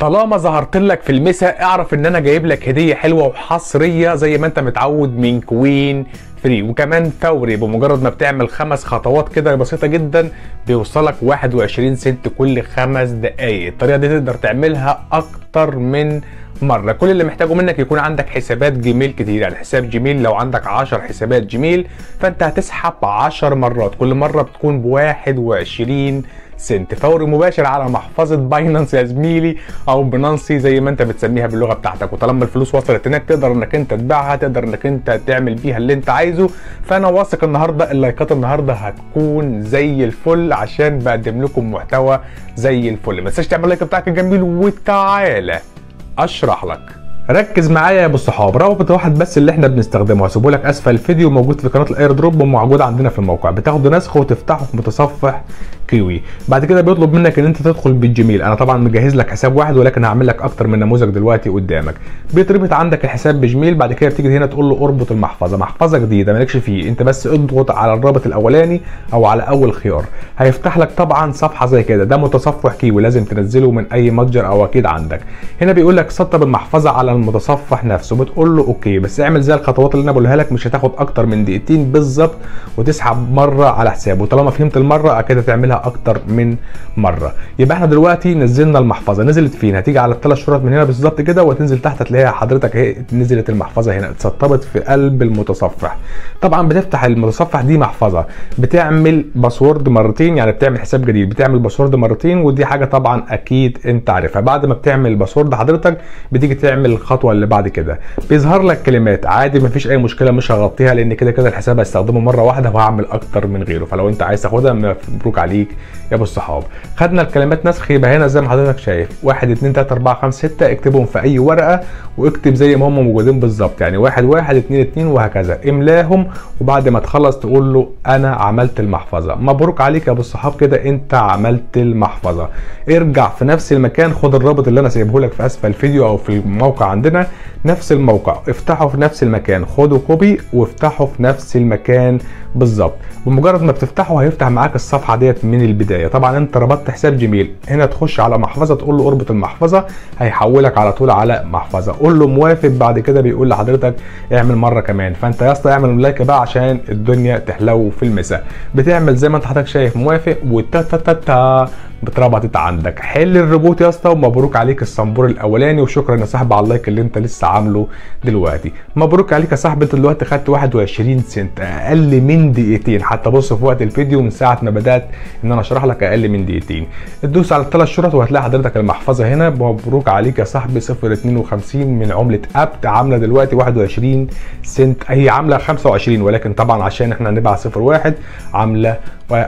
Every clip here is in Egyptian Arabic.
طالما ظهرت لك في المسا اعرف ان انا جايب لك هديه حلوه وحصريه زي ما انت متعود من كوين فري وكمان فوري بمجرد ما بتعمل خمس خطوات كده بسيطه جدا بيوصلك 21 سنت كل خمس دقائق الطريقه دي تقدر تعملها اكتر من مره كل اللي محتاجه منك يكون عندك حسابات جيميل كتير يعني حساب جيميل لو عندك 10 حسابات جيميل فانت هتسحب 10 مرات كل مره بتكون ب 21 سنت فوري مباشر على محفظه باينانس يا زميلي او بنانسي زي ما انت بتسميها باللغه بتاعتك وطالما الفلوس وصلت هناك تقدر انك انت تبيعها تقدر انك انت تعمل بيها اللي انت عايزه فانا واثق النهارده اللايكات النهارده هتكون زي الفل عشان بقدم لكم محتوى زي الفل ما تنساش تعمل اللايك بتاعك الجميل وتعالى اشرح لك ركز معايا يا ابو الصحاب رابط واحد بس اللي احنا بنستخدمه هسيبه لك اسفل الفيديو موجود في قناه الاير دروب وموجود عندنا في الموقع بتاخده نسخه وتفتحه في متصفح كيوي بعد كده بيطلب منك ان انت تدخل بالجيميل انا طبعا مجهز لك حساب واحد ولكن هعمل لك اكتر من نموذج دلوقتي قدامك بيتربط عندك الحساب بجيميل بعد كده بتيجي هنا تقول له اربط المحفظه محفظه جديده مالكش فيه انت بس اضغط على الرابط الاولاني او على اول خيار هيفتح لك طبعا صفحه زي كده ده متصفح كيوي لازم تنزله من اي متجر او اكيد عندك هنا بيقول لك سطب المحفظه على المتصفح نفسه بتقول له اوكي بس اعمل زي الخطوات اللي انا بقولها لك مش هتاخد اكتر من دقيقتين بالظبط وتسحب مره على حسابه وطالما فهمت المره اكيد هتعملها اكتر من مره يبقى احنا دلوقتي نزلنا المحفظه نزلت فين هتيجي على الثلاث شرط من هنا بالظبط كده وتنزل تحت تلاقيها حضرتك اهي نزلت المحفظه هنا اتسطبت في قلب المتصفح طبعا بتفتح المتصفح دي محفظه بتعمل باسورد مرتين يعني بتعمل حساب جديد بتعمل باسورد مرتين ودي حاجه طبعا اكيد انت عارفها بعد ما بتعمل الباسورد حضرتك بتيجي تعمل الخطوه اللي بعد كده بيظهر لك كلمات عادي مفيش اي مشكله مش هغطيها لان كده كده الحساب هستخدمه مره واحده وهعمل اكتر من غيره فلو انت عايز تاخدها مبروك عليك يا ابو الصحاب خدنا الكلمات نسخ يبقى هنا زي ما حضرتك شايف 1 2 3 4 5 6 اكتبهم في اي ورقه واكتب زي ما هم موجودين بالظبط يعني 1 1 2 2 وهكذا املاهم وبعد ما تخلص تقول له انا عملت المحفظه مبروك عليك يا ابو الصحاب كده انت عملت المحفظه ارجع في نفس المكان خد الرابط اللي انا سايبه لك في اسفل الفيديو او في الموقع عندنا نفس الموقع افتحه في نفس المكان خده كوبي وافتحه في نفس المكان بالظبط بمجرد ما بتفتحه هيفتح معاك الصفحه ديت من البدايه طبعا انت ربطت حساب جيميل هنا تخش على محفظه تقول له اربط المحفظه هيحولك على طول على محفظه قول له موافق بعد كده بيقول لحضرتك اعمل مره كمان فانت يا اسطى اعمل لايك بقى عشان الدنيا تحلو في المساء بتعمل زي ما انت حضرتك شايف موافق وتا تا تا تا اتربطت عندك حل الريبوت يا اسطى ومبروك عليك الصنبور الاولاني وشكرا يا صاحبي على اللايك اللي انت لسه عامله دلوقتي مبروك عليك يا صاحبي انت دلوقتي خدت 21 سنت اقل من دقيقتين حتى بص في وقت الفيديو من ساعه ما بدات ان انا اشرح لك اقل من دقيقتين تدوس على الثلاث شرط وهتلاقي حضرتك المحفظه هنا مبروك عليك يا صاحبي 0.52 من عمله ابت عامله دلوقتي 21 سنت هي عامله 25 ولكن طبعا عشان احنا نبع 01 عامله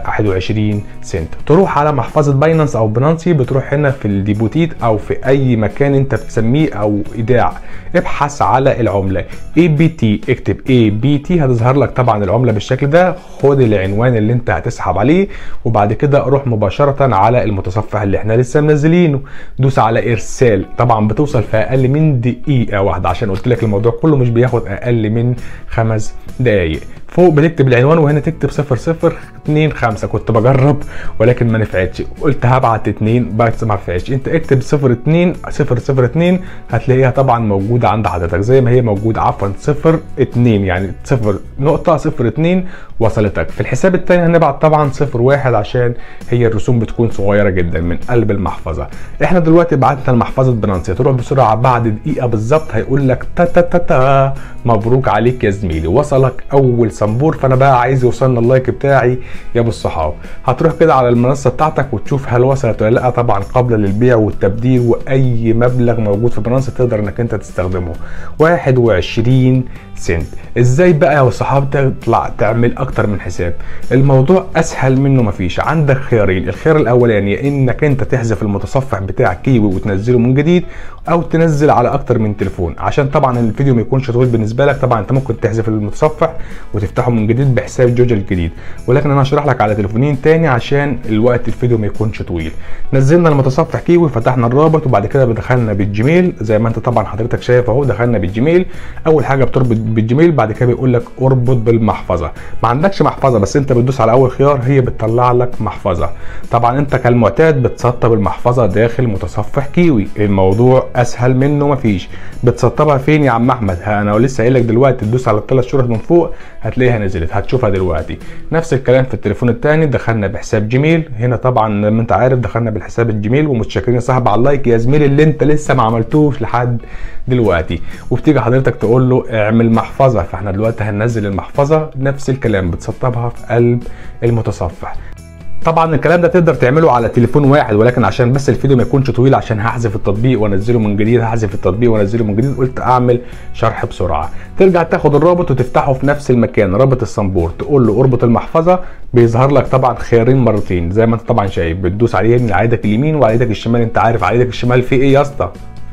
21 سنت تروح على محفظه باينانس او بنانسي بتروح هنا في الديبوتيت او في اي مكان انت بتسميه او ايداع ابحث على العمله اي بي تي اكتب اي بي تي هتظهر لك طبعا العمله بالشكل ده خد العنوان اللي انت هتسحب عليه وبعد كده روح مباشره على المتصفح اللي احنا لسه منزلينه دوس على ارسال طبعا بتوصل في اقل من دقيقه واحده عشان قلت لك الموضوع كله مش بياخد اقل من خمس دقائق فوق بتكتب العنوان وهنا تكتب 002 5 كنت بجرب ولكن ما نفعتش قلت هبعت 2 بس ما نفعتش انت اكتب 02 002 هتلاقيها طبعا موجوده عند حضرتك زي ما هي موجوده عفوا 02 يعني 0 نقطه 02 وصلتك في الحساب الثاني هنبعت طبعا 01 عشان هي الرسوم بتكون صغيره جدا من قلب المحفظه احنا دلوقتي بعتنا لمحفظه بنانسي تروح بسرعه بعد دقيقه بالظبط هيقول لك تا تا تا تا مبروك عليك يا زميلي وصلك اول صنبور فانا بقى عايز يوصلنا اللايك بتاعي يا ابو الصحاب هتروح كده على المنصه بتاعتك وتشوف هل وصلت ولا لا طبعا قبل للبيع والتبديل واي مبلغ موجود في بنانسي تقدر انك انت تستخدمه 21 سنت ازاي بقى يا الصحاب تطلع تعمل اكتر من حساب الموضوع اسهل منه مفيش عندك خيارين الخيار الاولاني انك انت تحذف المتصفح بتاع كيوي وتنزله من جديد او تنزل على اكتر من تليفون عشان طبعا الفيديو ما يكونش طويل بالنسبه لك طبعا انت ممكن تحذف المتصفح وتفتحه من جديد بحساب جوجل الجديد ولكن انا هشرح لك على تليفونين تاني عشان الوقت الفيديو ما يكونش طويل نزلنا المتصفح كيوي فتحنا الرابط وبعد كده دخلنا بالجيميل زي ما انت طبعا حضرتك شايف اهو دخلنا بالجيميل اول حاجه بتربط بالجيميل بعد كده بيقول لك اربط بالمحفظه ما عندكش محفظه بس انت بتدوس على اول خيار هي بتطلع لك محفظه طبعا انت كالمعتاد بتسطب المحفظه داخل متصفح كيوي الموضوع اسهل منه مفيش بتسطبها فين يا عم احمد ها انا لسه قايل لك دلوقتي تدوس على الثلاث شرط من فوق هتلاقيها نزلت هتشوفها دلوقتي نفس الكلام في التليفون الثاني دخلنا بحساب جيميل هنا طبعا زي ما انت عارف دخلنا بالحساب الجيميل ومتشكرين يا صاحبي على اللايك يا زميلي اللي انت لسه ما عملتوش لحد دلوقتي وبتيجي حضرتك تقول له اعمل محفظه فاحنا دلوقتي هننزل المحفظه نفس الكلام بتسطبها في قلب المتصفح طبعا الكلام ده تقدر تعمله على تليفون واحد ولكن عشان بس الفيديو ما يكونش طويل عشان هحذف التطبيق وانزله من جديد هحذف التطبيق وانزله من جديد قلت اعمل شرح بسرعه ترجع تاخد الرابط وتفتحه في نفس المكان رابط الصنبور تقول له اربط المحفظه بيظهر لك طبعا خيارين مرتين زي ما انت طبعا شايف بتدوس عليه من على ايدك اليمين وعلى ايدك الشمال انت عارف على ايدك الشمال في ايه يا اسطى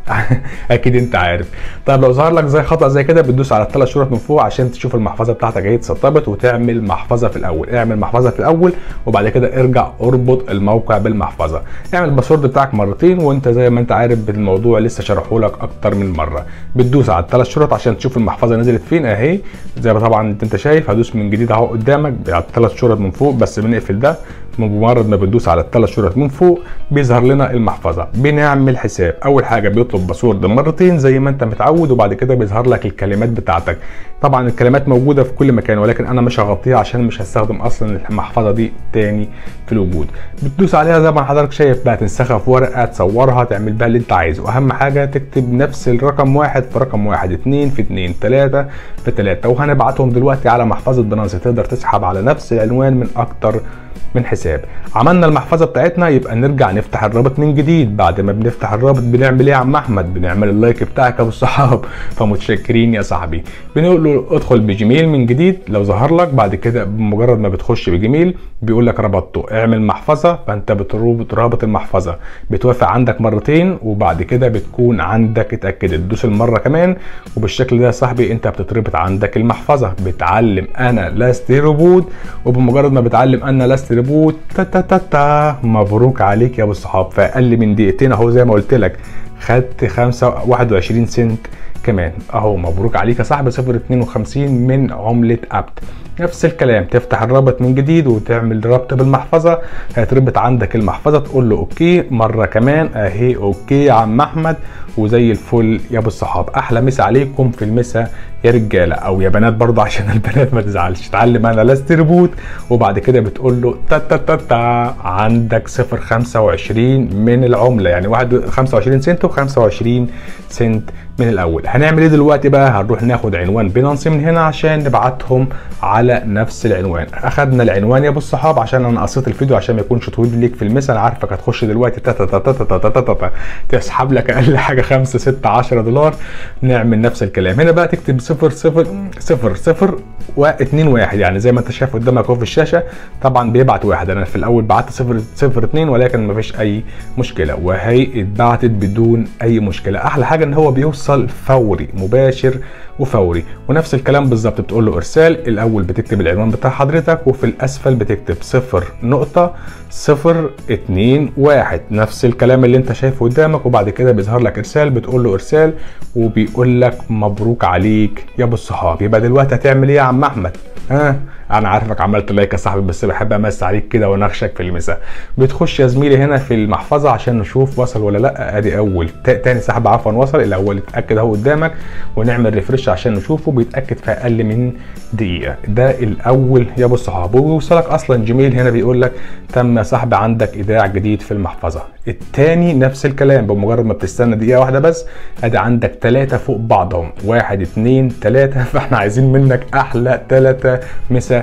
اكيد انت عارف طيب لو ظهر لك زي خطا زي كده بتدوس على الثلاث شرط من فوق عشان تشوف المحفظه بتاعتك اهي اتسطبت وتعمل محفظه في الاول اعمل محفظه في الاول وبعد كده ارجع اربط الموقع بالمحفظه اعمل الباسورد بتاعك مرتين وانت زي ما انت عارف بالموضوع لسه شرحه لك اكتر من مره بتدوس على الثلاث شرط عشان تشوف المحفظه نزلت فين اهي زي ما طبعا انت شايف هدوس من جديد اهو قدامك على الثلاث شرط من فوق بس بنقفل ده بمجرد ما بندوس على الثلاث شرط من فوق بيظهر لنا المحفظه بنعمل حساب اول حاجه بيطلب باسورد مرتين زي ما انت متعود وبعد كده بيظهر لك الكلمات بتاعتك طبعا الكلمات موجوده في كل مكان ولكن انا مش هغطيها عشان مش هستخدم اصلا المحفظه دي تاني في الوجود بتدوس عليها زي ما حضرتك شايف بقى تنسخها في ورقه تصورها تعمل بها اللي انت عايزه اهم حاجه تكتب نفس الرقم واحد في رقم واحد اتنين في اتنين تلاته في تلاته وهنبعتهم دلوقتي على محفظه بنانسي تقدر تسحب على نفس العنوان من اكتر من حساب عملنا المحفظه بتاعتنا يبقى نرجع نفتح الرابط من جديد بعد ما بنفتح الرابط بنعمل ايه يا عم احمد بنعمل اللايك بتاعك يا ابو الصحاب فمتشكرين يا صاحبي بنقول له ادخل بجيميل من جديد لو ظهر لك بعد كده بمجرد ما بتخش بجيميل بيقول لك ربطته اعمل محفظه فانت بتربط رابط المحفظه بتوافق عندك مرتين وبعد كده بتكون عندك اتاكدت تدوس المره كمان وبالشكل ده يا صاحبي انت بتتربط عندك المحفظه بتعلم انا لاست روبوت وبمجرد ما بتعلم انا لاست روبوت تا تا تا تا مبروك عليك يا ابو الصحاب في اقل من دقيقتين اهو زي ما قلت لك خدت 5 21 سنت كمان اهو مبروك عليك يا صاحبي 0.52 من عمله ابت نفس الكلام تفتح الرابط من جديد وتعمل ربط بالمحفظه هيتربط عندك المحفظه تقول له اوكي مره كمان اهي اوكي يا عم احمد وزي الفل يا ابو الصحاب احلى مسا عليكم في المسا يا رجاله او يا بنات برضه عشان البنات ما تزعلش اتعلم انا لاست ريبوت وبعد كده بتقول له تا تا تا تا عندك 0.25 من العمله يعني 25 سنت و25 سنت من الاول هنعمل ايه دلوقتي بقى هنروح ناخد عنوان بينانسي من هنا عشان نبعتهم على نفس العنوان اخدنا العنوان يا ابو الصحاب عشان انا قصيت الفيديو عشان ما يكونش طويل ليك في المسا انا عارفك هتخش دلوقتي تا تا تا تا تا تا تا تا تا تسحب لك اقل حاجه 5 6 10 دولار نعمل نفس الكلام هنا بقى تكتب 0 0 0 0 و2 1 يعني زي ما انت شايف قدامك اهو في الشاشه طبعا بيبعت واحد انا في الاول بعت 0 0 2 ولكن ما فيش اي مشكله وهي اتبعتت بدون اي مشكله احلى حاجه ان هو بيوصل فوري مباشر وفوري ونفس الكلام بالظبط بتقول له ارسال الاول بتكتب العنوان بتاع حضرتك وفي الاسفل بتكتب صفر نقطه صفر اتنين واحد نفس الكلام اللي انت شايفه قدامك وبعد كده بيظهر لك ارسال بتقول له ارسال وبيقول لك مبروك عليك يا ابو الصحاب يبقى دلوقتي هتعمل ايه يا عم احمد ها انا عارفك عملت لايك يا صاحبي بس بحب امس عليك كده ونخشك في المسا بتخش يا زميلي هنا في المحفظه عشان نشوف وصل ولا لا ادي اول تاني سحب عفوا وصل الاول اتاكد اهو قدامك ونعمل ريفرش عشان نشوفه بيتاكد في اقل من دقيقه ده الاول يا ابو الصحاب ويوصلك اصلا جيميل هنا بيقول لك تم يا صاحبي عندك ايداع جديد في المحفظه التاني نفس مسا بمجرد ما بتستنى دقيقه واحده بس ادي عندك ثلاثه فوق بعضهم واحد اتنين ثلاثه فاحنا عايزين منك احلى ثلاثه مسا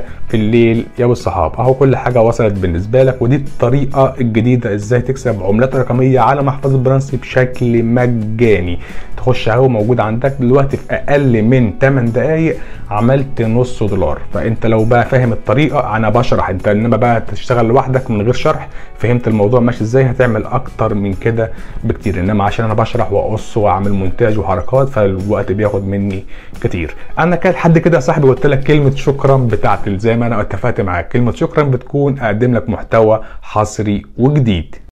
يا في الليل يا بالصحاب اهو كل حاجه وصلت بالنسبه لك ودي الطريقه الجديده ازاي تكسب عملات رقميه على محفظه برانسي بشكل مجاني تخش اهو موجود عندك دلوقتي في اقل من 8 دقائق عملت نص دولار فانت لو بقى فاهم الطريقه انا بشرح انت انما بقى تشتغل لوحدك من غير شرح فهمت الموضوع ماشي ازاي هتعمل اكتر من كده بكتير انما عشان انا بشرح واقص واعمل مونتاج وحركات فالوقت بياخد مني كتير انا كان لحد كده يا صاحبي قلت لك كلمه شكرا بتاعتي زي ما انا اتفقت معاك كلمه شكرا بتكون اقدم لك محتوى حصري وجديد